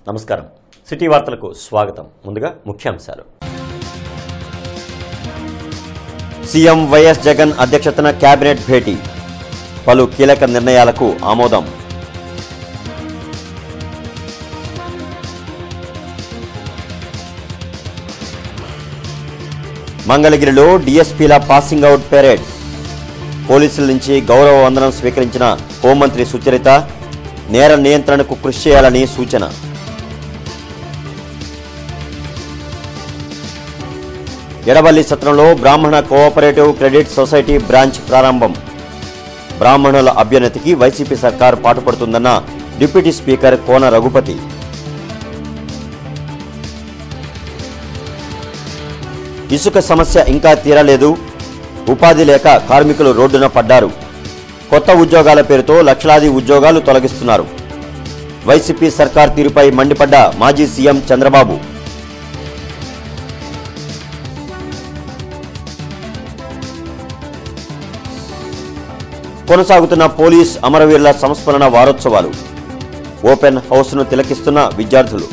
నమస్కారం సిటీ వార్తలకు స్వాగతం ముందుగా ముఖ్యాంశాలు సీఎం వైఎస్ జగన్ అధ్యక్షతన కేబినెట్ భేటీ పలు కీలక నిర్ణయాలకు ఆమోదం మంగళగిరిలో డీఎస్పీల పాసింగ్ అవుట్ పెరేడ్ పోలీసుల నుంచి గౌరవ వందనం స్వీకరించిన హోంమంత్రి సుచరిత నేర నియంత్రణకు కృషి చేయాలని సూచన ఎడవల్లి సత్రంలో బ్రాహ్మణ కోఆపరేటివ్ క్రెడిట్ సొసైటీ బ్రాంచ్ ప్రారంభం బ్రాహ్మణుల అభ్యున్నతికి వైసీపీ సర్కార్ పాటుపడుతుందన్న డిప్యూటీ స్పీకర్ కోన రఘుపతి ఇసుక సమస్య ఇంకా తీరలేదు ఉపాధి లేక కార్మికులు రోడ్డున పడ్డారు కొత్త ఉద్యోగాల పేరుతో లక్షలాది ఉద్యోగాలు తొలగిస్తున్నారు వైసీపీ సర్కార్ తీరుపై మండిపడ్డ మాజీ సీఎం చంద్రబాబు కొనసాగుతున్న పోలీస్ అమరవీరుల సంస్మరణ వారోత్సవాలు ఓపెన్ హౌస్ను తిలకిస్తున్న విద్యార్థులు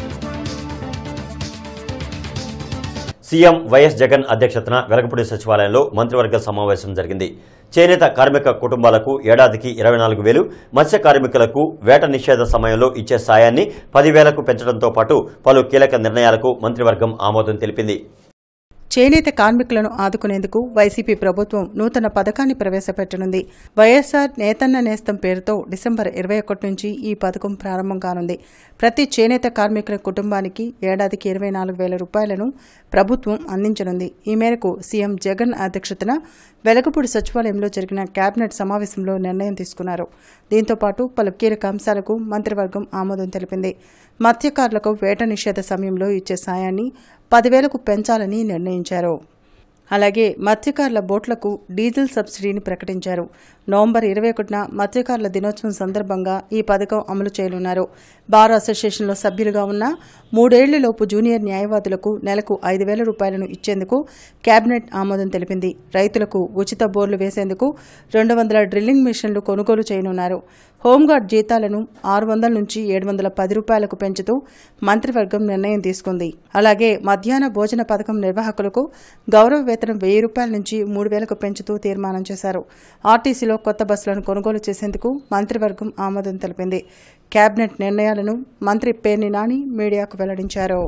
సీఎం వైఎస్ జగన్ అధ్యక్షతన వెలగపూడి సచివాలయంలో మంత్రివర్గ సమావేశం జరిగింది చేనేత కార్మిక కుటుంబాలకు ఏడాదికి ఇరవై నాలుగు వేలు మత్స్య కార్మికులకు వేట నిషేధ సమయంలో ఇచ్చే సాయాన్ని పదివేలకు పెంచడంతో పాటు పలు కీలక నిర్ణయాలకు మంత్రివర్గం ఆమోదం తెలిపింది చేనేత కార్మికులను ఆదుకునేందుకు వైసీపీ ప్రభుత్వం నూతన పథకాన్ని ప్రవేశపెట్టనుంది వైఎస్ఆర్ నేతన్న నేస్తం పేరుతో డిసెంబర్ ఇరవై ఒకటి నుంచి ఈ పథకం ప్రారంభం కానుంది ప్రతి చేనేత కార్మికుల కుటుంబానికి ఏడాదికి ఇరవై నాలుగు వేల రూపాయలను ప్రభుత్వం అందించనుంది ఈ మేరకు సీఎం జగన్ అధ్యక్షతన వెలగపూడి సచివాలయంలో జరిగిన కేబినెట్ సమావేశంలో నిర్ణయం తీసుకున్నారు దీంతో పాటు పలు కీలక అంశాలకు మంత్రివర్గం ఆమోదం తెలిపింది మత్స్యకారులకు వేట నిషేధ సమయంలో ఇచ్చే సాయాన్ని పదివేలకు పెంచాలని నిర్ణయించారు అలాగే మత్స్యకారుల బోట్లకు డీజిల్ సబ్సిడీని ప్రకటించారు నవంబర్ ఇరవై ఒకటిన మత్స్యకారుల దినోత్సవం సందర్భంగా ఈ పథకం అమలు చేయనున్నారు బార్ అసోసియేషన్లో సభ్యులుగా ఉన్న మూడేళ్లలోపు జూనియర్ న్యాయవాదులకు నెలకు ఐదు వేల రూపాయలను ఇచ్చేందుకు కేబినెట్ ఆమోదం తెలిపింది రైతులకు ఉచిత బోర్లు వేసేందుకు రెండు వందల డ్రిల్లింగ్ మిషన్లు కొనుగోలు చేయనున్నారు హోంగార్డ్ జీతాలను ఆరు వందల నుంచి ఏడు వందల పది రూపాయలకు పెంచుతూ మంత్రివర్గం నిర్ణయం తీసుకుంది అలాగే మధ్యాహ్న భోజన పథకం నిర్వాహకులకు గౌరవ వేతనం వెయ్యి రూపాయల నుంచి మూడు వేలకు పెంచుతూ తీర్మానం చేశారు ఆర్టీసీలో కొత్త బస్సులను కొనుగోలు చేసేందుకు మంత్రివర్గం ఆమోదం తెలిపింది కేబినెట్ నిర్ణయాలను మంత్రి పేర్ని నాని మీడియాకు వెల్లడించారు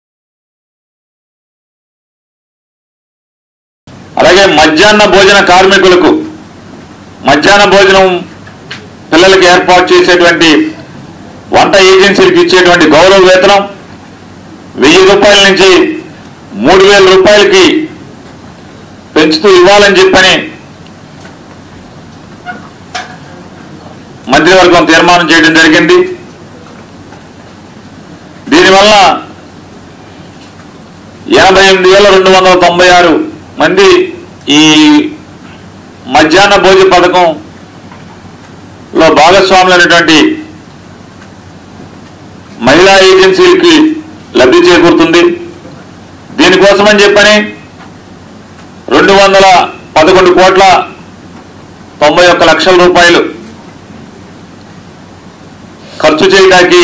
అలాగే మధ్యాహ్న భోజన కార్మికులకు మధ్యాహ్న భోజనం పిల్లలకి ఏర్పాటు చేసేటువంటి వంట ఏజెన్సీలకు ఇచ్చేటువంటి గౌరవ వేతనం వెయ్యి రూపాయల నుంచి మూడు వేల రూపాయలకి పెంచుతూ ఇవ్వాలని చెప్పని మంత్రివర్గం తీర్మానం చేయడం జరిగింది దీనివల్ల ఎనభై ఎనిమిది వేల రెండు వందల తొంభై ఆరు మంది ఈ మధ్యాహ్న భోజన పథకంలో భాగస్వాములైనటువంటి మహిళా ఏజెన్సీలకి లబ్ధి చేకూరుతుంది దీనికోసమని చెప్పని రెండు వందల పదకొండు కోట్ల తొంభై ఒక్క లక్షల రూపాయలు ఖర్చు చేయడానికి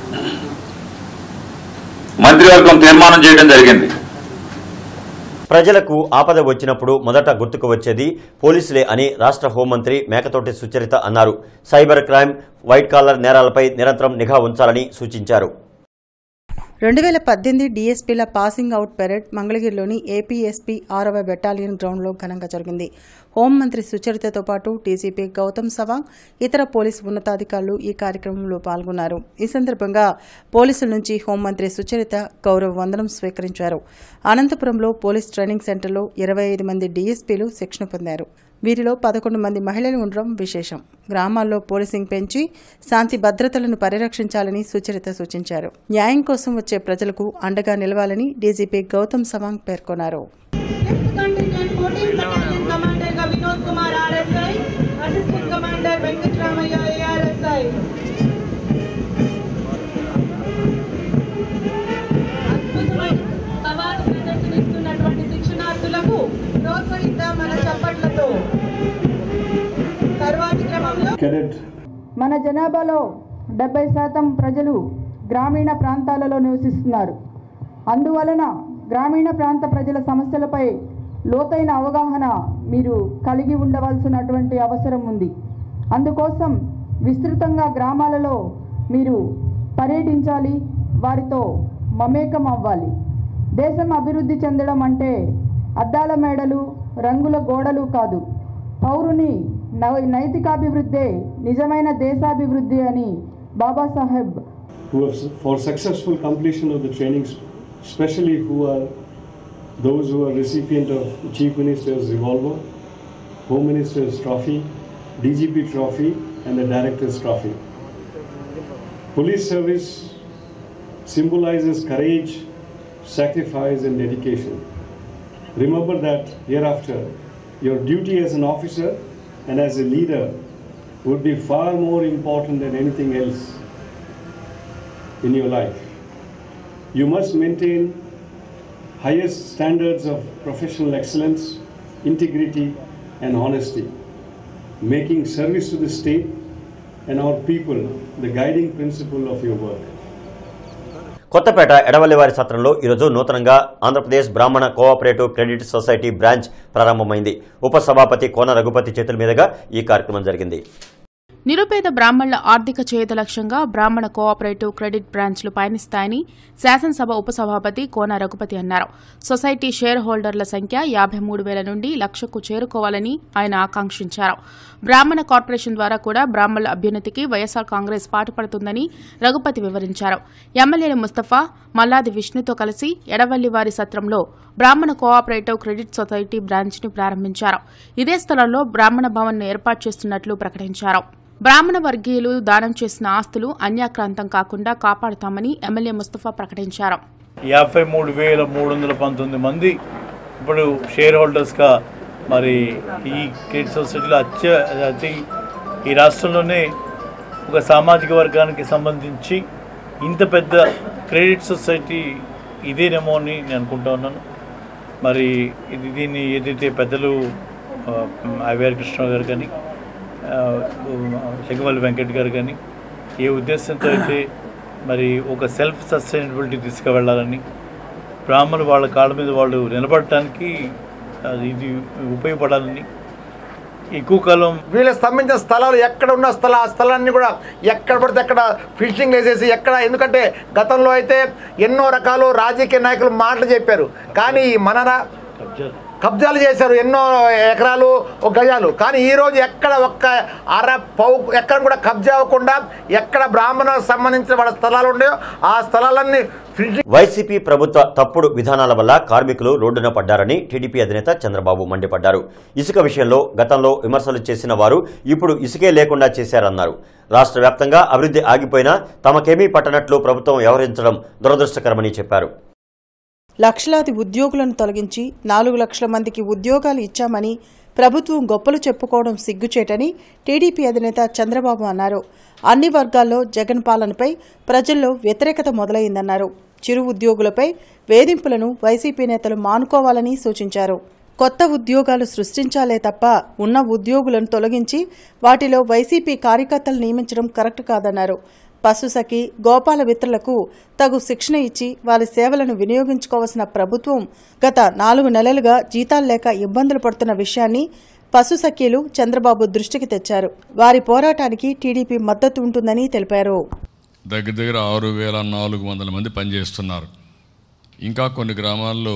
మంత్రివర్గం తీర్మానం చేయడం జరిగింది ప్రజలకు ఆపద వచ్చినప్పుడు మొదట గుర్తుకు వచ్చేది పోలీసులే అని రాష్ట్ర హోంమంత్రి మేకతోటి సుచరిత అన్నారు సైబర్ క్రైమ్ వైట్ కాలర్ నేరాలపై నిరంతరం నిఘా ఉంచాలని సూచించారు రెండు వేల పద్దెనిమిది డీఎస్పీల పాసింగ్ అవుట్ పెరేడ్ మంగళగిరిలోని ఏపీఎస్పీ ఆరవ బెటాలియన్ గ్రౌండ్లో ఘనంగా జరిగింది హోంమంత్రి సుచరితతో పాటు డీజీపీ గౌతమ్ సవాంగ్ ఇతర పోలీసు ఉన్నతాధికారులు ఈ కార్యక్రమంలో పాల్గొన్నారు ఈ సందర్భంగా పోలీసుల నుంచి హోంమంత్రి సుచరిత గౌరవ వందనం స్వీకరించారు అనంతపురంలో పోలీస్ ట్రైనింగ్ సెంటర్లో ఇరవై ఐదు మంది డీఎస్పీలు శిక్షణ పొందారు వీరిలో పదకొండు మంది మహిళలు ఉండడం విశేషం గ్రామాల్లో పోలీసింగ్ పెంచి శాంతి భద్రతలను పరిరక్షించాలని సుచరిత సూచించారు న్యాయం కోసం వచ్చే ప్రజలకు అండగా నిలవాలని డీజీపీ గౌతమ్ సవాంగ్ పేర్కొన్నారు కంటింజెంట్ ఫోర్టీన్ బెటాలియన్ కమాండర్ గా Vinod Kumar RSI assistant commander Venkataramaiah ARSI అద్భుతమైన సవాలు ప్రదర్శనిస్తున్నటువంటి శిక్షణార్థులకు ప్రోత్సహిద్దాం మన చప్పట్లతో తర్వాతి క్రమంలో మన జనాభాలో డెబ్బై శాతం ప్రజలు గ్రామీణ ప్రాంతాలలో నివసిస్తున్నారు అందువలన గ్రామీణ ప్రాంత ప్రజల సమస్యలపై లోతైన అవగాహన మీరు కలిగి ఉండవలసినటువంటి అవసరం ఉంది అందుకోసం విస్తృతంగా గ్రామాలలో మీరు పర్యటించాలి వారితో మమేకం అవ్వాలి దేశం అభివృద్ధి చెందడం అంటే అద్దాల మేడలు రంగుల గోడలు కాదు పౌరుని నై- నైతికాభివృద్ధే నిజమైన దేశాభివృద్ధి అని Babasaheb who have, for successful completion of the trainings, especially who are those who are recipient of Chief Minister's Revolver, Home Minister's Trophy, DGP Trophy, and the Director's Trophy. Police service symbolizes courage, sacrifice, and dedication. Remember that hereafter, your duty as an officer and as a leader would be far more important than anything else in your life. You must maintain highest standards of professional excellence, integrity, and honesty, making service to the state and our people the guiding principle of your work. Kothapeta ఎడవల్లివారి సత్రంలో ఈరోజు నూతనంగా ఆంధ్రప్రదేశ్ బ్రాహ్మణ cooperative credit society branch ప్రారంభమైంది ఉపసభాపతి కోన రఘుపతి చేతుల మీదుగా ఈ కార్యక్రమం జరిగింది నిరుపేద బ్రాహ్మణుల ఆర్థిక చేయుత లక్ష్యంగా బ్రాహ్మణ కోఆపరేటివ్ క్రెడిట్ బ్రాంచ్లు పయనిస్తాయని శాసనసభ ఉపసభాపతి కోన రఘుపతి అన్నారు సొసైటీ షేర్ హోల్డర్ల సంఖ్య యాభై మూడు వేల నుండి లక్షకు చేరుకోవాలని ఆయన ఆకాంక్షించారు బ్రాహ్మణ కార్పొరేషన్ ద్వారా కూడా బ్రాహ్మణుల అభ్యున్నతికి వైఎస్సార్ కాంగ్రెస్ పాటుపడుతుందని రఘుపతి వివరించారు ఎమ్మెల్యేలు ముస్తఫా మల్లాది విష్ణుతో కలిసి ఎడవల్లివారి సత్రంలో బ్రాహ్మణ కోఆపరేటివ్ క్రెడిట్ సొసైటీ బ్రాంచ్ను ప్రారంభించారు ఇదే స్థలంలో బ్రాహ్మణ భవన్ను ఏర్పాటు చేస్తున్నట్లు ప్రకటించారు బ్రాహ్మణ వర్గీయులు దానం చేసిన ఆస్తులు అన్యాక్రాంతం కాకుండా కాపాడుతామని ఎమ్మెల్యే ముస్తఫా ప్రకటించారు యాభై మూడు వేల మూడు వందల పంతొమ్మిది మంది ఇప్పుడు షేర్ హోల్డర్స్గా మరి ఈ క్రెడిట్ సొసైటీలో అత్య అతి ఈ రాష్ట్రంలోనే ఒక సామాజిక వర్గానికి సంబంధించి ఇంత పెద్ద క్రెడిట్ సొసైటీ ఇదేనేమో అని నేను అనుకుంటా ఉన్నాను మరి ఇది దీన్ని ఏదైతే పెద్దలు ఐవీఆర్ కృష్ణ గారు కానీ చెంగవల్లి వెంకట్ గారు కానీ ఏ ఉద్దేశంతో అయితే మరి ఒక సెల్ఫ్ సస్టైనబిలిటీ తీసుకువెళ్ళాలని బ్రాహ్మణులు వాళ్ళ కాళ్ళ మీద వాళ్ళు నిలబడటానికి అది ఇది ఉపయోగపడాలని ఎక్కువ కాలం వీళ్ళ స్తంభించిన స్థలాలు ఎక్కడ ఉన్న స్థల ఆ స్థలాన్ని కూడా ఎక్కడ పడితే అక్కడ ఫిషింగ్ వేసేసి ఎక్కడ ఎందుకంటే గతంలో అయితే ఎన్నో రకాలు రాజకీయ నాయకులు మాటలు చెప్పారు కానీ ఈ మన రా- కబ్జాలు చేశారు ఎన్నో ఎకరాలు ఒక గజాలు కానీ ఈరోజు ఎక్కడ ఒక్క అర పౌ ఎక్కడ కూడా కబ్జా అవ్వకుండా ఎక్కడ బ్రాహ్మణులకు సంబంధించిన వాళ్ళ స్థలాలు ఉన్నాయో ఆ స్థలాలన్నీ ఫిషింగ్ వైసీపీ ప్రభుత్వ తప్పుడు విధానాల వల్ల కార్మికులు రోడ్డున పడ్డారని టీడీపీ అధినేత చంద్రబాబు మండిపడ్డారు ఇసుక విషయంలో గతంలో విమర్శలు చేసిన వారు ఇప్పుడు ఇసుకే లేకుండా చేశారన్నారు రాష్ట్ర వ్యాప్తంగా అభివృద్ధి ఆగిపోయినా తమకేమీ పట్టనట్లు ప్రభుత్వం వ్యవహరించడం దురదృష్టకరమని చెప్పారు లక్షలాది ఉద్యోగులను తొలగించి నాలుగు లక్షల మందికి ఉద్యోగాలు ఇచ్చామని ప్రభుత్వం గొప్పలు చెప్పుకోవడం సిగ్గుచేటని టీడీపీ అధినేత చంద్రబాబు అన్నారు అన్ని వర్గాల్లో జగన్ పాలనపై ప్రజల్లో వ్యతిరేకత మొదలైందన్నారు చిరు ఉద్యోగులపై వేధింపులను వైసీపీ నేతలు మానుకోవాలని సూచించారు కొత్త ఉద్యోగాలు సృష్టించాలే తప్ప ఉన్న ఉద్యోగులను తొలగించి వాటిలో వైసీపీ కార్యకర్తలు నియమించడం కరెక్ట్ కాదన్నారు పశుసఖి గోపాల మిత్రులకు తగు శిక్షణ ఇచ్చి వారి సేవలను వినియోగించుకోవాల్సిన ప్రభుత్వం గత నాలుగు నెలలుగా జీతాలు లేక ఇబ్బందులు పడుతున్న విషయాన్ని పశుసఖీలు చంద్రబాబు దృష్టికి తెచ్చారు వారి పోరాటానికి టీడీపీ మద్దతు ఉంటుందని తెలిపారు దగ్గర దగ్గర ఆరు వేల నాలుగు వందల మంది పనిచేస్తున్నారు ఇంకా కొన్ని గ్రామాల్లో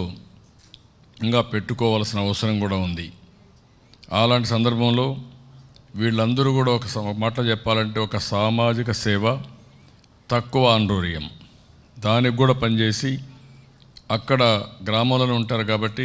ఇంకా పెట్టుకోవాల్సిన అవసరం కూడా ఉంది అలాంటి సందర్భంలో వీళ్ళందరూ కూడా ఒక సమ- మాటలో చెప్పాలంటే ఒక సామాజిక సేవ తక్కువ ఆండ్రోర్యం దానికి కూడా పనిచేసి అక్కడ గ్రామాలలో ఉంటారు కాబట్టి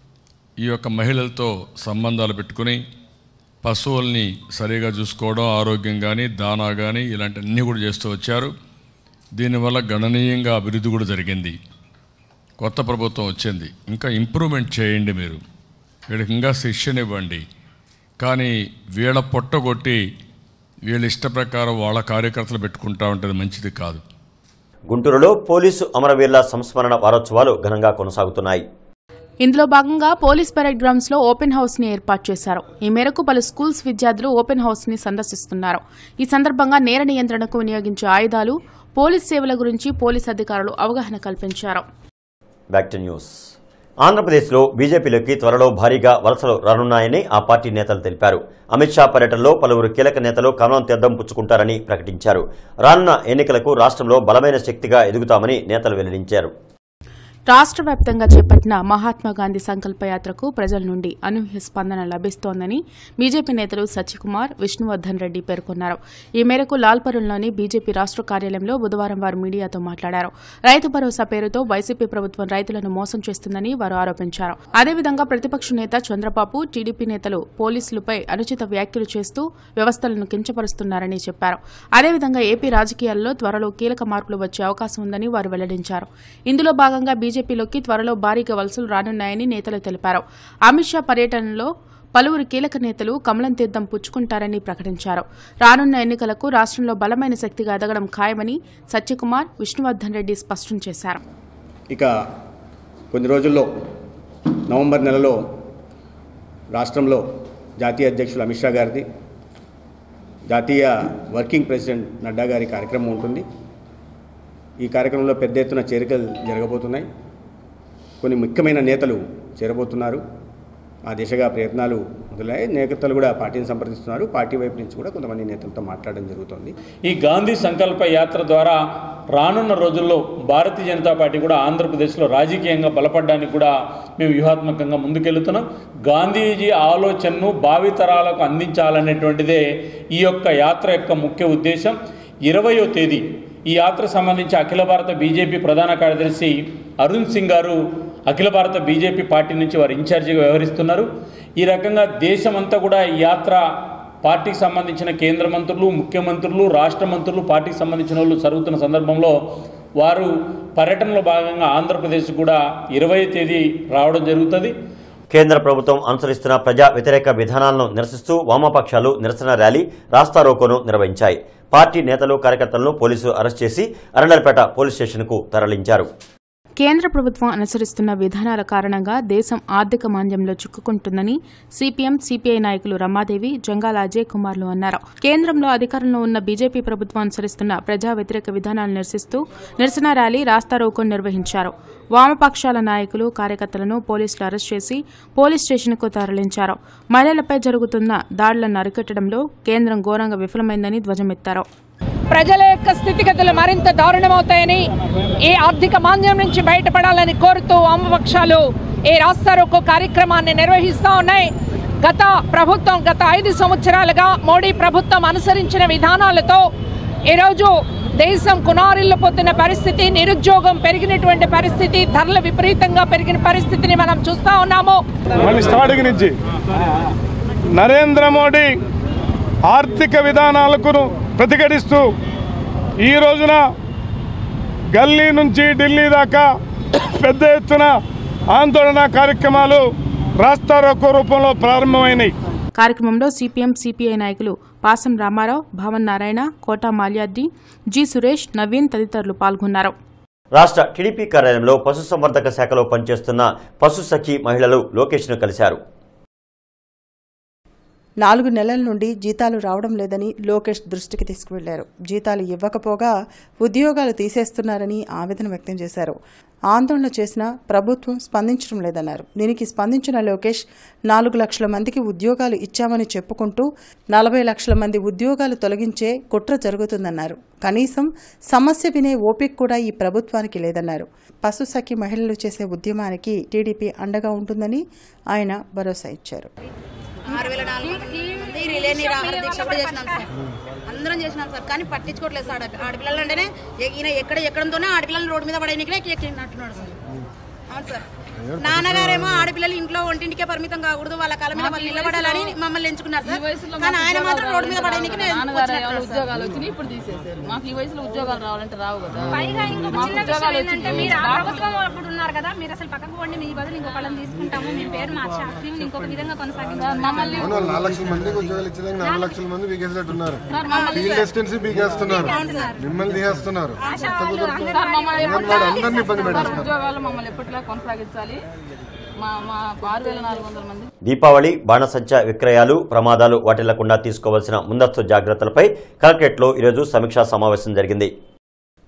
ఈ యొక్క మహిళలతో సంబంధాలు పెట్టుకుని పశువుల్ని సరిగా చూసుకోవడం ఆరోగ్యం కానీ దానా కానీ ఇలాంటి అన్నీ కూడా చేస్తూ వచ్చారు దీనివల్ల గణనీయంగా అభివృద్ధి కూడా జరిగింది కొత్త ప్రభుత్వం వచ్చింది ఇంకా ఇంప్రూవ్మెంట్ చేయండి మీరు వీళ్ళకి ఇంకా శిక్షణ ఇవ్వండి కానీ వీళ్ళ పొట్టగొట్టి వీళ్ళ ఇష్ట ప్రకారం వాళ్ళ కార్యకర్తలు పెట్టుకుంటా ఉంటే మంచిది కాదు గుంటూరులో పోలీసు అమరవీరుల సంస్మరణ వారోత్సవాలు ఘనంగా కొనసాగుతున్నాయి ఇందులో భాగంగా పోలీస్ పరేడ్ గ్రౌండ్స్ లో ఓపెన్ హౌస్ ని ఏర్పాటు చేశారు ఈ మేరకు పలు స్కూల్స్ విద్యార్థులు ఓపెన్ హౌస్ ని సందర్శిస్తున్నారు ఈ సందర్భంగా నేర నియంత్రణకు వినియోగించే ఆయుధాలు పోలీస్ సేవల గురించి పోలీస్ అధికారులు అవగాహన కల్పించారు బ్యాక్ టు న్యూస్ ఆంధ్రప్రదేశ్లో బీజేపీలోకి త్వరలో భారీగా వలసలు రానున్నాయని ఆ పార్టీ నేతలు తెలిపారు అమిత్ షా పర్యటనలో పలువురు కీలక నేతలు కమలం తీర్థం పుచ్చుకుంటారని ప్రకటించారు రానున్న ఎన్నికలకు రాష్ట్రంలో బలమైన శక్తిగా ఎదుగుతామని నేతలు వెల్లడించారు రాష్ట్ర వ్యాప్తంగా చేపట్టిన మహాత్మా గాంధీ సంకల్ప యాత్రకు ప్రజల నుండి అనూహ్య స్పందన లభిస్తోందని బీజేపీ నేతలు సత్యకుమార్ విష్ణువర్ధన్ రెడ్డి పేర్కొన్నారు ఈ మేరకు లాల్పరుల్లోని బీజేపీ రాష్ట్ర కార్యాలయంలో బుధవారం వారు మీడియాతో మాట్లాడారు రైతు భరోసా పేరుతో వైసీపీ ప్రభుత్వం రైతులను మోసం చేస్తుందని వారు ఆరోపించారు అదేవిధంగా ప్రతిపక్ష నేత చంద్రబాబు టీడీపీ నేతలు పోలీసులపై అనుచిత వ్యాఖ్యలు చేస్తూ వ్యవస్థలను కించపరుస్తున్నారని చెప్పారు అదేవిధంగా ఏపీ రాజకీయాల్లో త్వరలో కీలక మార్పులు వచ్చే అవకాశం ఉందని వారు వెల్లడించారు ఇందులో భాగంగా బీజేపీలోకి త్వరలో భారీగా వలసలు రానున్నాయని నేతలు తెలిపారు అమిత్ షా పర్యటనలో పలువురు కీలక నేతలు కమలం తీర్థం పుచ్చుకుంటారని ప్రకటించారు రానున్న ఎన్నికలకు రాష్ట్రంలో బలమైన శక్తిగా ఎదగడం ఖాయమని సత్యకుమార్ విష్ణువర్ధన్ రెడ్డి స్పష్టం చేశారు ఇక కొన్ని రోజుల్లో నవంబర్ నెలలో రాష్ట్రంలో జాతీయ అధ్యక్షులు అమిత్ షా గారిది జాతీయ వర్కింగ్ ప్రెసిడెంట్ నడ్డా గారి కార్యక్రమం ఉంటుంది ఈ కార్యక్రమంలో పెద్ద ఎత్తున చేరికలు జరగబోతున్నాయి కొన్ని ముఖ్యమైన నేతలు చేరబోతున్నారు ఆ దిశగా ప్రయత్నాలు మొదలయ్యాయి నేతలు కూడా పార్టీని సంప్రదిస్తున్నారు పార్టీ వైపు నుంచి కూడా కొంతమంది నేతలతో మాట్లాడడం జరుగుతోంది ఈ గాంధీ సంకల్ప యాత్ర ద్వారా రానున్న రోజుల్లో భారతీయ జనతా పార్టీ కూడా ఆంధ్రప్రదేశ్లో రాజకీయంగా బలపడడానికి కూడా మేము వ్యూహాత్మకంగా ముందుకెళ్తున్నాం గాంధీజీ ఆలోచనను భావితరాలకు అందించాలనేటువంటిదే ఈ యొక్క యాత్ర యొక్క ముఖ్య ఉద్దేశం ఇరవయో తేదీ ఈ యాత్ర సంబంధించి అఖిల భారత బీజేపీ ప్రధాన కార్యదర్శి అరుణ్ సింగ్ గారు అఖిల భారత బీజేపీ పార్టీ నుంచి వారు ఇన్ఛార్జిగా వ్యవహరిస్తున్నారు ఈ రకంగా దేశమంతా కూడా ఈ యాత్ర పార్టీకి సంబంధించిన కేంద్ర మంత్రులు ముఖ్యమంత్రులు రాష్ట్ర మంత్రులు పార్టీకి సంబంధించిన వాళ్ళు జరుగుతున్న సందర్భంలో వారు పర్యటనలో భాగంగా ఆంధ్రప్రదేశ్ కూడా ఇరవై తేదీ రావడం జరుగుతుంది కేంద్ర ప్రభుత్వం అనుసరిస్తున్న ప్రజా వ్యతిరేక విధానాలను నిరసిస్తూ వామపక్షాలు నిరసన ర్యాలీ రాస్తారోకోను నిర్వహించాయి పార్టీ నేతలు కార్యకర్తలను పోలీసులు అరెస్ట్ చేసి అరండల్పేట పోలీస్ స్టేషన్కు తరలించారు కేంద్ర ప్రభుత్వం అనుసరిస్తున్న విధానాల కారణంగా దేశం ఆర్థిక మాంద్యంలో చిక్కుకుంటుందని సిపిఎం సిపిఐ నాయకులు రమాదేవి జంగాల అజయ్ కుమార్లు అన్నారు కేంద్రంలో అధికారంలో ఉన్న బీజేపీ ప్రభుత్వం అనుసరిస్తున్న ప్రజా వ్యతిరేక విధానాలను నిరసిస్తూ నిరసన ర్యాలీ రాస్తారోకో నిర్వహించారు వామపక్షాల నాయకులు కార్యకర్తలను పోలీసులు అరెస్ట్ చేసి పోలీస్ స్టేషన్కు తరలించారు మహిళలపై జరుగుతున్న దాడులను అరికట్టడంలో కేంద్రం ఘోరంగా విఫలమైందని ధ్వజమెత్తారు ప్రజల యొక్క స్థితిగతులు మరింత దారుణమవుతాయని ఈ ఆర్థిక మాంద్యం నుంచి బయటపడాలని కోరుతూ వామపక్షాలు ఈ రాస్తారోకో కార్యక్రమాన్ని నిర్వహిస్తూ ఉన్నాయి గత ప్రభుత్వం గత ఐదు సంవత్సరాలుగా మోడీ ప్రభుత్వం అనుసరించిన విధానాలతో ఈరోజు దేశం కునారిల్లిపోతున్న పరిస్థితి నిరుద్యోగం పెరిగినటువంటి పరిస్థితి ధరలు విపరీతంగా పెరిగిన పరిస్థితిని మనం చూస్తూ ఉన్నాము మళ్ళీ స్టార్టింగ్ నుంచి నరేంద్ర మోడీ ఆర్థిక విధానాలకు ప్రతిఘటిస్తూ ఈ రోజున గల్లీ నుంచి ఢిల్లీ దాకా పెద్ద ఎత్తున ఆందోళన కార్యక్రమాలు రాస్తారోకో రూపంలో ప్రారంభమైనాయి కార్యక్రమంలో సిపిఎం సిపిఐ నాయకులు పాసం రామారావు భావన్ నారాయణ కోటా మాల్యాద్రి జి సురేష్ నవీన్ తదితరులు పాల్గొన్నారు రాష్ట్ర టీడీపీ కార్యాలయంలో పశుసంవర్ధక శాఖలో పనిచేస్తున్న పశు సఖి మహిళలు లోకేష్ను కలిశారు నాలుగు నెలల నుండి జీతాలు రావడం లేదని లోకేష్ దృష్టికి తీసుకువెళ్లారు జీతాలు ఇవ్వకపోగా ఉద్యోగాలు తీసేస్తున్నారని ఆవేదన వ్యక్తం చేశారు ఆందోళన చేసిన ప్రభుత్వం స్పందించడం లేదన్నారు దీనికి స్పందించిన లోకేష్ నాలుగు లక్షల మందికి ఉద్యోగాలు ఇచ్చామని చెప్పుకుంటూ నలభై లక్షల మంది ఉద్యోగాలు తొలగించే కుట్ర జరుగుతుందన్నారు కనీసం సమస్య వినే ఓపిక కూడా ఈ ప్రభుత్వానికి లేదన్నారు పశు సఖి మహిళలు చేసే ఉద్యమానికి టీడీపీ అండగా ఉంటుందని ఆయన భరోసా ఇచ్చారు ఆరు వేల నాలుగు మంది రిలే నిరాహార దీక్ష కూడా చేసినాం సార్ అందరం చేసినాం సార్ కానీ పట్టించుకోవట్లేదు సార్ ఆడ- ఆడపిల్లలు అంటేనే ఏ- ఈయన ఎక్కడ ఎక్కడంతోనే ఆడపిల్లలు రోడ్డు మీద పడేనికనే ఎక్కినట్టున్నాడు సార్ అవును సార్ నాన్నగారేమో ఆడపిల్లలు ఇంట్లో ఒంటింటికే పరిమితం కాకూడదు వాళ్ళ కాళ్ళ మీద వాళ్ళు నిలబడాలని మమ్మల్ని ఎంచుకున్నారు సార్ కానీ ఆయన మాత్రం రోడ్డు మీద పడేనికి నాన్నగారు ఎవరు ఉద్యోగాలు వచ్చినాయి ఇప్పుడు తీసేశారు మాకు ఈ వయసులో ఉద్యోగాలు రావాలంటే రావు కదా పైగా ఇంకొక మాకు చిన్న ఉద్యోగాలు విషయం ఏంటంటే వచ్చినాయి. మీరు ఆ డాక్టర్ ప్రభుత్వం అప్పుడు ఉన్నారు కదా మీరు అసలు పక్కకు పోండి మీ బదులు ఇంకొకళ్ళని తీసుకుంటాము మీ పేరు మార్చి ఆ స్కీమ్ ఇంకొక విధంగా కొనసాగించాలి మమ్మల్ని అవును, నాలుగు లక్షల మందికి ఉద్యోగాలు ఇచ్చేదానికి నాలుగు లక్షల మంది బీకేసినట్టు ఉన్నారు సార్, మమ్మల్ని ఫీల్డ్ సార్. డిస్టెన్స్ బీకేస్తున్నారు అవును సార్. మిమ్మల్ని తీసేస్తున్నారు కొత్త కుదురుతూ సార్ మమ్మల్ని అంగన్వాడీ అందరినీ ఇబ్బంది సార్, పెట్టేస్తున్నారు ఉద్యోగాలు మమ్మల్ని ఎప్పటిలా కొనసాగించాలి మా మా ఆరు వేల నాలుగు వందల మంది దీపావళి బాణసంచ విక్రయాలు ప్రమాదాలు వాటిల్లకుండా తీసుకోవాల్సిన ముందస్తు జాగ్రత్తలపై కలెక్టరేట్లో ఈరోజు సమీక్షా సమావేశం జరిగింది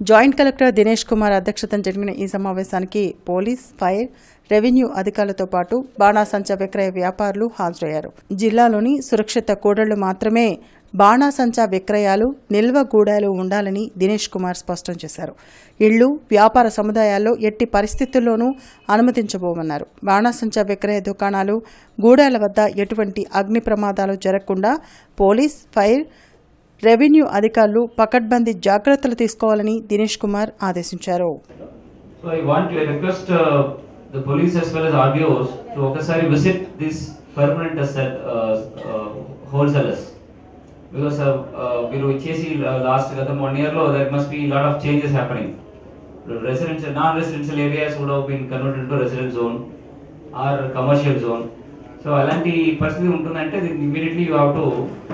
జాయింట్ కలెక్టర్ దినేష్ కుమార్ అధ్యక్షతన జరిగిన ఈ సమావేశానికి పోలీస్ ఫైర్ రెవెన్యూ అధికారులతో పాటు బాణాసంచా విక్రయ వ్యాపారులు హాజరయ్యారు జిల్లాలోని సురక్షిత కూడళ్లు మాత్రమే బాణాసంచా విక్రయాలు నిల్వ గూడాలు ఉండాలని దినేష్ కుమార్ స్పష్టం చేశారు ఇళ్లు వ్యాపార సముదాయాల్లో ఎట్టి పరిస్థితుల్లోనూ అనుమతించబోమన్నారు బాణాసంచా విక్రయ దుకాణాలు గూడాల వద్ద ఎటువంటి అగ్ని ప్రమాదాలు జరగకుండా పోలీస్ ఫైర్ రెవెన్యూ అధికారులు పకడ్బందీ జాగ్రత్తలు తీసుకోవాలని దినేష్ కుమార్ ఆదేశించారు So I want to request uh, the police as well as RDOs to ఒకసారి visit these permanent asset uh, uh, wholesalers because uh, uh, మీరు వచ్చేసి లాస్ట్ గత వన్ ఇయర్ లో there must be lot of changes happening residential non residential areas కూడా been converted to resident zone or commercial zone so అలాంటి పరిస్థితి ఉంటుందంటే immediately you have to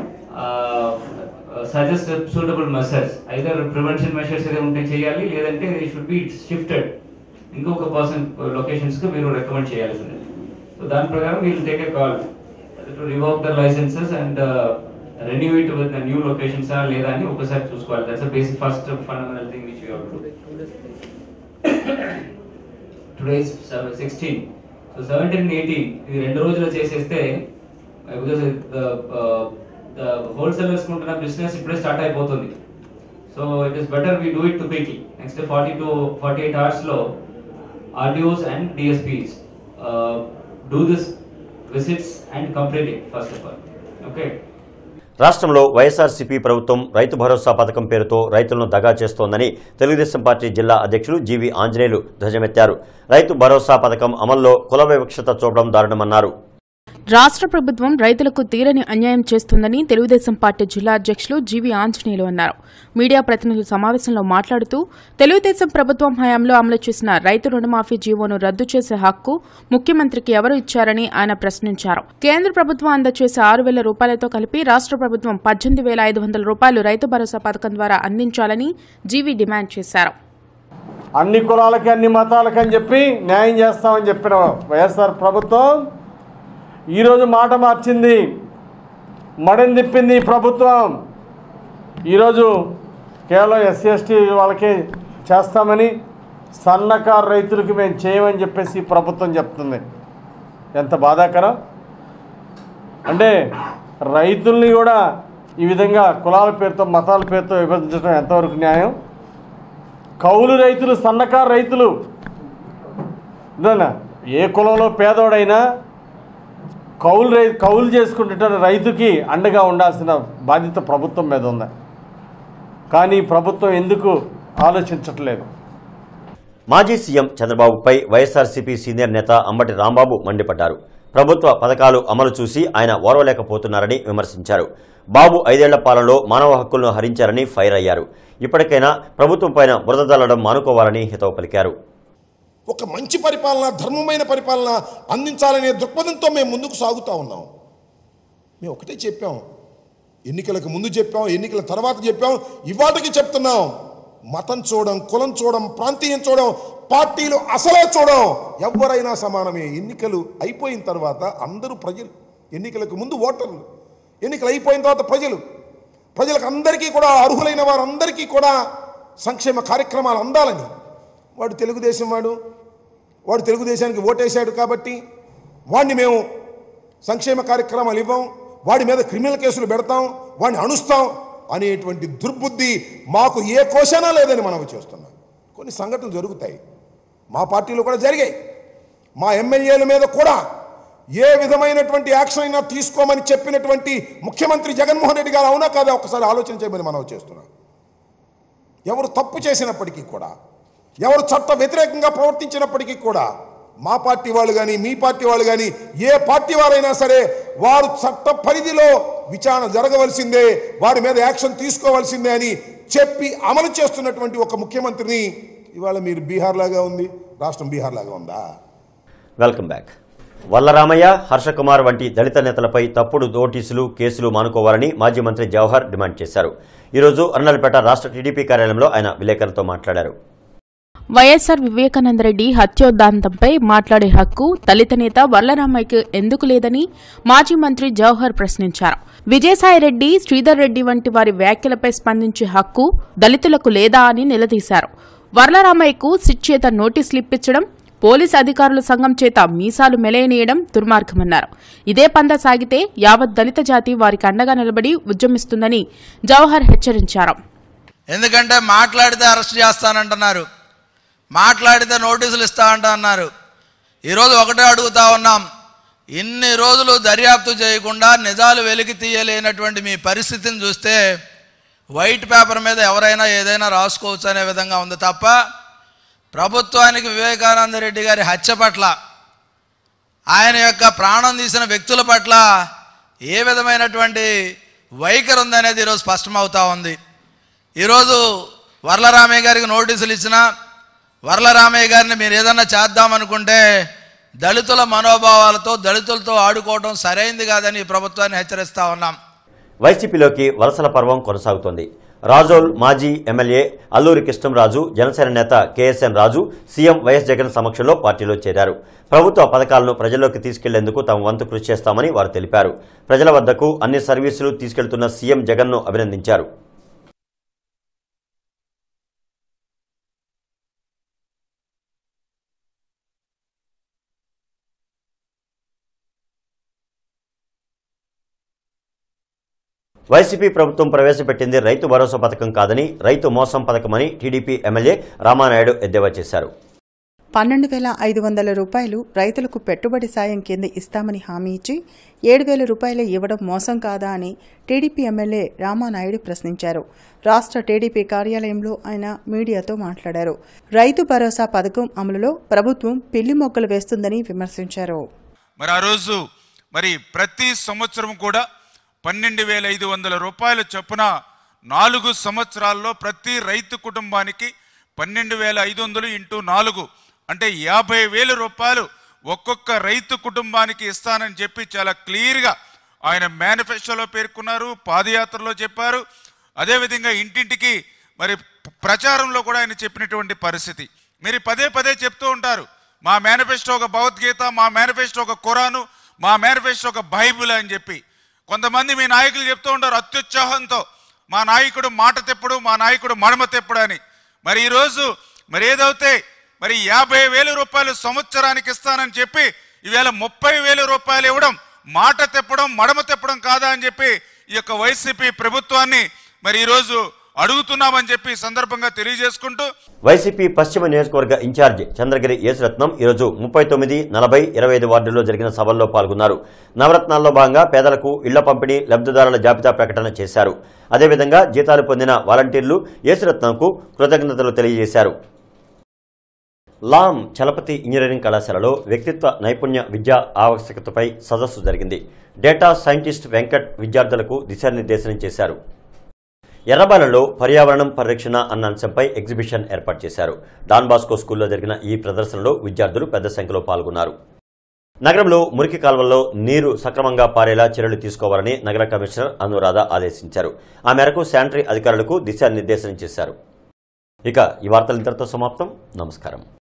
suggest suitable measures either prevention measures ఏదైతే ఉంటే చేయాలి లేదంటే should be shifted ఇంకొక person locations కు మీరు రికమెండ్ చేయాలి సో దాని ప్రకారం we'll take a call to revoke the licences and renew it with new locations లేదా అని ఒకసారి చూసుకోవాలి that's basic first fundamental thing which you have to today sixteen so seventeen and eighteen ఇది రెండు రోజులు చేసేస్తే బికాస్ ద హోల్సేలర్స్ ఉంటున్న business ఇప్పుడే స్టార్ట్ అయిపోతుంది so it is better we do it to quickly next forty to forty eight అవర్స్లో RDOs and DSPs do this visits and complete it first of all okay రాష్ట్రంలో YSRCP ప్రభుత్వం రైతు భరోసా పథకం పేరుతో రైతులను దగా చేస్తోందని తెలుగుదేశం పార్టీ జిల్లా అధ్యక్షులు జీవి ఆంజనేయులు ధ్వజమెత్తారు రైతు భరోసా పథకం అమల్లో కుల వివక్షత చూపడం దారుణమన్నారు రాష్ట్ర ప్రభుత్వం రైతులకు తీరని అన్యాయం చేస్తుందని తెలుగుదేశం పార్టీ జిల్లా అధ్యక్షులు జీవి ఆంజనేయులు అన్నారు మీడియా ప్రతినిధుల సమావేశంలో మాట్లాడుతూ తెలుగుదేశం ప్రభుత్వం హయాంలో అమలు చేసిన రైతు రుణమాఫీ జీవోను రద్దు చేసే హక్కు ముఖ్యమంత్రికి ఎవరు ఇచ్చారని ఆయన ప్రశ్నించారు కేంద్ర ప్రభుత్వం అందజేసే ఆరు వేల రూపాయలతో కలిపి రాష్ట్ర ప్రభుత్వం పద్దెనిమిది వేల ఐదు వందల రూపాయలు రైతు భరోసా పథకం ద్వారా అందించాలని జీవి డిమాండ్ చేశారు అన్ని కులాలకి అన్ని మతాలకి అని చెప్పి న్యాయం చేస్తామని చెప్పిన వైఎస్ఆర్ ప్రభుత్వం ఈరోజు మాట మార్చింది మడని తిప్పింది ఈ ప్రభుత్వం ఈరోజు కేవలం ఎస్సీ ఎస్టీ వాళ్ళకే చేస్తామని సన్నకారు రైతులకి మేము చేయమని చెప్పేసి ఈ ప్రభుత్వం చెప్తుంది ఎంత బాధాకరం అంటే రైతుల్ని కూడా ఈ విధంగా కులాల పేరుతో మతాల పేరుతో విభజించడం ఎంతవరకు న్యాయం కౌలు రైతులు సన్నకారు రైతులు ఇదేనా ఏ కులంలో పేదోడైనా కౌలు రై కౌలు చేసుకుంటే రైతుకి అండగా ఉండాల్సిన బాధ్యత ప్రభుత్వం మీద ఉంది కానీ ప్రభుత్వం ఎందుకు ఆలోచించట్లేదు మాజీ సీఎం చంద్రబాబుపై వైఎస్ఆర్సీపీ సీనియర్ నేత అంబటి రాంబాబు మండిపడ్డారు ప్రభుత్వ పథకాలు అమలు చూసి ఆయన ఓర్వలేకపోతున్నారని విమర్శించారు బాబు ఐదేళ్ల పాలనలో మానవ హక్కులను హరించారని ఫైర్ అయ్యారు ఇప్పటికైనా ప్రభుత్వం పైన బురద చల్లడం మానుకోవాలని హితవు పలికారు ఒక మంచి పరిపాలన ధర్మమైన పరిపాలన అందించాలనే దృక్పథంతో మేము ముందుకు సాగుతూ ఉన్నాం మేము ఒకటే చెప్పాం ఎన్నికలకు ముందు చెప్పాం ఎన్నికల తర్వాత చెప్పాం ఇవాటికి చెప్తున్నాం మతం చూడం కులం చూడం ప్రాంతీయం చూడం పార్టీలు అసలే చూడం ఎవరైనా సమానమే ఎన్నికలు అయిపోయిన తర్వాత అందరూ ప్రజలు ఎన్నికలకు ముందు ఓటర్లు ఎన్నికలు అయిపోయిన తర్వాత ప్రజలు ప్రజలకు అందరికీ కూడా అర్హులైన వారందరికీ కూడా సంక్షేమ కార్యక్రమాలు అందాలని వాడు తెలుగుదేశం వాడు వాడు తెలుగుదేశానికి ఓటేశాడు కాబట్టి వాడిని మేము సంక్షేమ కార్యక్రమాలు ఇవ్వం వాడి మీద క్రిమినల్ కేసులు పెడతాం వాడిని అణుస్తాం అనేటువంటి దుర్బుద్ధి మాకు ఏ కోశానా లేదని మనం చేస్తున్నాం కొన్ని సంఘటనలు జరుగుతాయి మా పార్టీలో కూడా జరిగాయి మా ఎమ్మెల్యేల మీద కూడా ఏ విధమైనటువంటి యాక్షన్ అయినా తీసుకోమని చెప్పినటువంటి ముఖ్యమంత్రి జగన్మోహన్ రెడ్డి గారు అవునా కాదా ఒకసారి ఆలోచన చేయమని మనం చేస్తున్నాం ఎవరు తప్పు చేసినప్పటికీ కూడా ఎవరు చట్ట వ్యతిరేకంగా ప్రవర్తించినప్పటికీ కూడా మా పార్టీ వాళ్ళు కానీ మీ పార్టీ వాళ్ళు కానీ ఏ పార్టీ వారైనా సరే వారు చట్ట పరిధిలో విచారణ జరగవలసిందే వారి మీద యాక్షన్ తీసుకోవాల్సిందే అని చెప్పి అమలు చేస్తున్నటువంటి ఒక ముఖ్యమంత్రిని ఇవాళ మీరు బీహార్ లాగా ఉంది రాష్ట్రం బీహార్ లాగా ఉందా వెల్కమ్ బ్యాక్ వల్లరామయ్య హర్షకుమార్ వంటి దళిత నేతలపై తప్పుడు నోటీసులు కేసులు మానుకోవాలని మాజీ మంత్రి జవహర్ డిమాండ్ చేశారు ఈరోజు అన్నలపేట రాష్ట్ర టీడీపీ కార్యాలయంలో ఆయన విలేకరులతో మాట్లాడారు వైఎస్సార్ వివేకానందరెడ్డి హత్యోద్దాంతంపై మాట్లాడే హక్కు దళిత నేత వరలరామయ్యకు ఎందుకు లేదని మాజీ మంత్రి జవహర్ ప్రశ్నించారు విజయసాయిరెడ్డి శ్రీధర్ రెడ్డి వంటి వారి వ్యాఖ్యలపై స్పందించే హక్కు దళితులకు లేదా అని నిలదీశారు వరలరామయ్యకు సిట్ చేత నోటీసులు ఇప్పించడం పోలీస్ అధికారుల సంఘం చేత మీసాలు మెలయనీయడం దుర్మార్గమన్నారు ఇదే పంద సాగితే యావత్ దళిత జాతి వారికి అండగా నిలబడి ఉద్యమిస్తుందని జవహర్ హెచ్చరించారు ఎందుకంటే మాట్లాడితే అరెస్ట్ చేస్తానంటున్నారు మాట్లాడితే నోటీసులు ఇస్తా అన్నారు ఈరోజు ఒకటే అడుగుతా ఉన్నాం ఇన్ని రోజులు దర్యాప్తు చేయకుండా నిజాలు వెలికి తీయలేనటువంటి మీ పరిస్థితిని చూస్తే వైట్ పేపర్ మీద ఎవరైనా ఏదైనా రాసుకోవచ్చు అనే విధంగా ఉంది తప్ప ప్రభుత్వానికి వివేకానంద రెడ్డి గారి హత్య పట్ల ఆయన యొక్క ప్రాణం తీసిన వ్యక్తుల పట్ల ఏ విధమైనటువంటి వైఖరి ఉందనేది ఈరోజు స్పష్టమవుతా ఉంది ఈరోజు వర్లరామయ్య గారికి నోటీసులు ఇచ్చినా వర్లరామయ్య గారిని మీరు ఏదన్నా చేద్దామనుకుంటే దళితుల మనోభావాలతో దళితులతో ఆడుకోవడం సరైంది కాదని ఈ ప్రభుత్వాన్ని హెచ్చరిస్తా ఉన్నాం వైసీపీలోకి వలసల పర్వం కొనసాగుతోంది రాజోల్ మాజీ ఎమ్మెల్యే అల్లూరి కృష్ణంరాజు జనసేన నేత KSN Raju CM YS Jagan సమక్షంలో పార్టీలో చేరారు ప్రభుత్వ పథకాలను ప్రజల్లోకి తీసుకెళ్లేందుకు తమ వంతు కృషి చేస్తామని వారు తెలిపారు ప్రజల వద్దకు అన్ని సర్వీసులు తీసుకెళ్తున్న సీఎం జగన్ను అభినందించారు వైసీపీ ప్రభుత్వం ప్రవేశపెట్టింది రైతు భరోసా పథకం కాదని రైతు మోసం పథకమని టీడీపీ ఎమ్మెల్యే రామానాయుడు ఎద్దేవా చేశారు పన్నెండు వేల ఐదు వందల రూపాయలు రైతులకు పెట్టుబడి సాయం కింద ఇస్తామని హామీ ఇచ్చి ఏడు వేల రూపాయలు ఇవ్వడం మోసం కాదా అని టీడీపీ ఎమ్మెల్యే రామానాయుడు ప్రశ్నించారు రాష్ట్ర టీడీపీ కార్యాలయంలో ఆయన మీడియాతో మాట్లాడారు రైతు భరోసా పథకం అమలులో ప్రభుత్వం పిల్లి మొగ్గలు వేస్తుందని విమర్శించారు మరి ఆ రోజు మరి ప్రతి సంవత్సరం కూడా పన్నెండు వేల ఐదు వందల రూపాయల చొప్పున నాలుగు సంవత్సరాల్లో ప్రతి రైతు కుటుంబానికి పన్నెండు వేల ఐదు వందలు ఇంటూ నాలుగు అంటే యాభై వేల రూపాయలు ఒక్కొక్క రైతు కుటుంబానికి ఇస్తానని చెప్పి చాలా క్లియర్గా ఆయన మేనిఫెస్టోలో పేర్కొన్నారు పాదయాత్రలో చెప్పారు అదేవిధంగా ఇంటింటికి మరి ప్రచారంలో కూడా ఆయన చెప్పినటువంటి పరిస్థితి మీరు పదే పదే చెప్తూ ఉంటారు మా మేనిఫెస్టో ఒక భగవద్గీత మా మేనిఫెస్టో ఒక ఖురాను మా మేనిఫెస్టో ఒక బైబిల్ అని చెప్పి కొంతమంది మీ నాయకులు చెప్తూ ఉంటారు అత్యుత్సాహంతో మా నాయకుడు మాట తెప్పుడు మా నాయకుడు మడమ తెప్పుడు అని మరి ఈరోజు మరి ఏదైతే మరి యాభై వేల రూపాయలు సంవత్సరానికి ఇస్తానని చెప్పి ఈవేళ ముప్పై వేల రూపాయలు ఇవ్వడం మాట తెప్పడం మడమ తెప్పడం కాదా అని చెప్పి ఈ యొక్క వైసీపీ ప్రభుత్వాన్ని మరి ఈరోజు అడుగుతున్నామని చెప్పి ఈ సందర్భంగా తెలియజేసుకుంటూ వైసీపీ పశ్చిమ నియోజకవర్గ ఇన్ఛార్జ్ చంద్రగిరి యేసురత్నం ఈరోజు ముప్పై తొమ్మిది నలభై ఇరవై ఐదు వార్డుల్లో జరిగిన సభల్లో పాల్గొన్నారు నవరత్నాల్లో భాగంగా పేదలకు ఇళ్ల పంపిణీ లబ్ధిదారుల జాబితా ప్రకటన చేశారు అదేవిధంగా జీతాలు పొందిన వాలంటీర్లు యేసురత్నంకు కృతజ్ఞతలు తెలియజేశారు లాం చలపతి ఇంజనీరింగ్ కళాశాలలో వ్యక్తిత్వ నైపుణ్య విద్యా ఆవశ్యకతపై సదస్సు జరిగింది డేటా సైంటిస్ట్ వెంకట్ విద్యార్థులకు దిశానిర్దేశనం చేశారు ఎర్రబాలలో పర్యావరణం పరిరక్షణ అన్న అంశంపై ఎగ్జిబిషన్ ఏర్పాటు చేశారు డాన్ బాస్కో స్కూల్లో జరిగిన ఈ ప్రదర్శనలో విద్యార్థులు పెద్ద సంఖ్యలో పాల్గొన్నారు నగరంలో మురికి కాల్వల్లో నీరు సక్రమంగా పారేలా చర్యలు తీసుకోవాలని నగర కమిషనర్ అనురాధ ఆదేశించారు ఆ మేరకు శానిటరీ అధికారులకు దిశానిర్దేశనం చేశారు ఇక ఈ వార్తలు ఇంతటితో సమాప్తం నమస్కారం